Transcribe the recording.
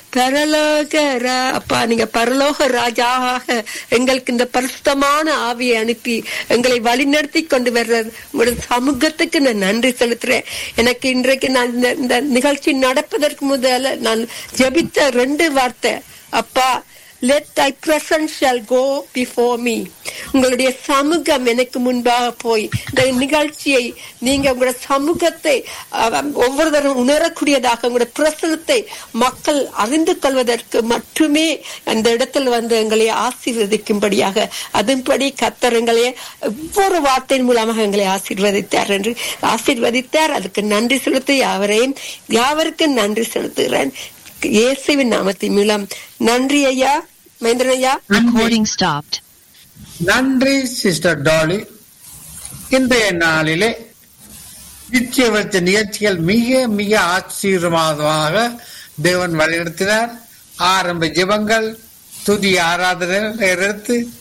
பரலோக ரா- அப்பா நீங்க பரலோக ராஜாவாக எங்களுக்கு இந்த பரிசுத்தமான ஆவியை அனுப்பி எங்களை வழிநடத்தி கொண்டு வர்ற உங்களுடைய சமூகத்துக்கு நான் நன்றி செலுத்துறேன் எனக்கு இன்றைக்கு நான் இந்த- இந்த நிகழ்ச்சி நடப்பதற்கு முதல்ல நான் ஜெபித்த ரெண்டு வார்த்தை அப்பா let thy presence shall go before me உங்களுடைய சமூகம் எனக்கு முன்பாக போய் இந்த நிகழ்ச்சியை நீங்க உங்களுடைய சமூகத்தை அஹ், ஒவ்வொருவரும் உணரக்கூடியதாக உங்களுடைய பிரசனத்தை மக்கள் அறிந்து கொள்வதற்கு மட்டுமே அந்த இடத்தில் வந்து எங்களை ஆசீர்வதிக்கும்படியாக அதன்படி கத்தரங்களே ஒவ்வொரு வார்த்தையின் மூலமாக எங்களை ஆசீர்வதித்தார் என்று ஆசீர்வதித்தார் அதுக்கு நன்றி செலுத்தி யாவரையும் யாவருக்கும் நன்றி செலுத்துகிறேன் இயேசுவின் நாமத்தின் மூலம் நன்றி ஐயா மகேந்திரன் ஐயா Recording stopped. நன்றி சிஸ்டர் டாலி இன்றைய நாளிலே நிச்சயவர்த்த நிகழ்ச்சிகள் மிக மிக ஆச்சரியமாக தேவன் வழிநடத்தினார் ஆரம்ப ஜெபங்கள் துதி ஆராதனை எடுத்து